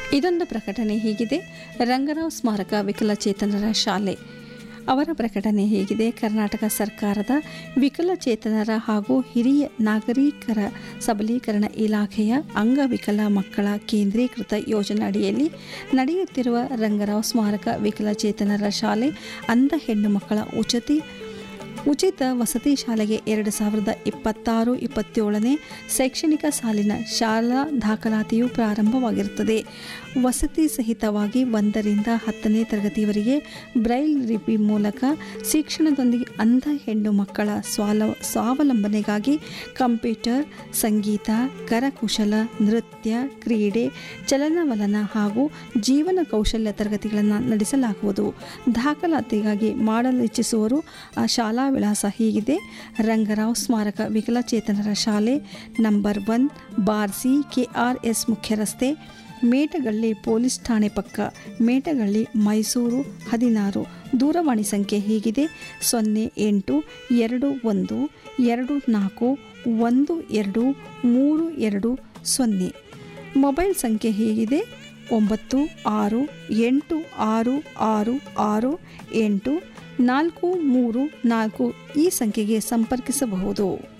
ಇದೊಂದು ಪ್ರಕಟಣೆ ಹೀಗಿದೆ ರಂಗರಾವ್ ಸ್ಮಾರಕ ವಿಕಲಚೇತನರ ಶಾಲೆ ಅವರ ಪ್ರಕಟಣೆ ಹೇಗಿದೆ ಕರ್ನಾಟಕ ಸರ್ಕಾರದ ವಿಕಲಚೇತನರ ಹಾಗೂ ಹಿರಿಯ ನಾಗರಿಕರ ಸಬಲೀಕರಣ ಇಲಾಖೆಯ ಅಂಗವಿಕಲ ಮಕ್ಕಳ ಕೇಂದ್ರೀಕೃತ ಯೋಜನೆ ಅಡಿಯಲ್ಲಿ ನಡೆಯುತ್ತಿರುವ ರಂಗರಾವ್ ಸ್ಮಾರಕ ವಿಕಲಚೇತನರ ಶಾಲೆ ಅಂಧ ಹೆಣ್ಣು ಮಕ್ಕಳ ಉಚಿತ ಉಚಿತ ವಸತಿ ಶಾಲೆಗೆ ಎರಡು ಸಾವಿರದ ಇಪ್ಪತ್ತಾರು ಇಪ್ಪತ್ತೇಳನೇ ಶೈಕ್ಷಣಿಕ ಸಾಲಿನ ಶಾಲಾ ದಾಖಲಾತಿಯು ಪ್ರಾರಂಭವಾಗಿರುತ್ತದೆ ವಸತಿ ಸಹಿತವಾಗಿ ಒಂದರಿಂದ ಹತ್ತನೇ ತರಗತಿಯವರೆಗೆ ಬ್ರೈಲ್ ಲಿಪಿ ಮೂಲಕ ಶಿಕ್ಷಣದೊಂದಿಗೆ ಅಂಧ ಹೆಣ್ಣು ಮಕ್ಕಳ ಸ್ವಾಲ ಸ್ವಾವಲಂಬನೆಗಾಗಿ ಕಂಪ್ಯೂಟರ್ ಸಂಗೀತ ಕರಕುಶಲ ನೃತ್ಯ ಕ್ರೀಡೆ ಚಲನವಲನ ಹಾಗೂ ಜೀವನ ಕೌಶಲ್ಯ ತರಗತಿಗಳನ್ನು ನಡೆಸಲಾಗುವುದು ದಾಖಲಾತಿಗಾಗಿ ಮಾಡಲು ಇಚ್ಛಿಸುವವರು ಆ ಶಾಲಾ ವಿಳಾಸ ಹೀಗಿದೆ ರಂಗರಾವ್ ಸ್ಮಾರಕ ವಿಕಲಚೇತನರ ಶಾಲೆ ನಂಬರ್ ಒನ್ ಬಾರ್ಸಿ ಕೆ ಆರ್ ಎಸ್ ಮುಖ್ಯ ರಸ್ತೆ ಮೇಟಗಳ್ಳಿ ಪೊಲೀಸ್ ಠಾಣೆ ಪಕ್ಕ ಮೇಟಗಳ್ಳಿ ಮೈಸೂರು ಹದಿನಾರು ದೂರವಾಣಿ ಸಂಖ್ಯೆ ಹೀಗಿದೆ ಸೊನ್ನೆ ಎಂಟು ಎರಡು ಒಂದು ಎರಡು ನಾಲ್ಕು ಒಂದು ಎರಡು ಮೂರು ಎರಡು ಸೊನ್ನೆ ಮೊಬೈಲ್ ಸಂಖ್ಯೆ ಹೀಗಿದೆ ಒಂಬತ್ತು ಆರು ಎಂಟು ಆರು ಆರು ಆರು ಎಂಟು ನಾಲ್ಕು ಮೂರು ನಾಲ್ಕು ಈ ಸಂಖ್ಯೆಗೆ ಸಂಪರ್ಕಿಸಬಹುದು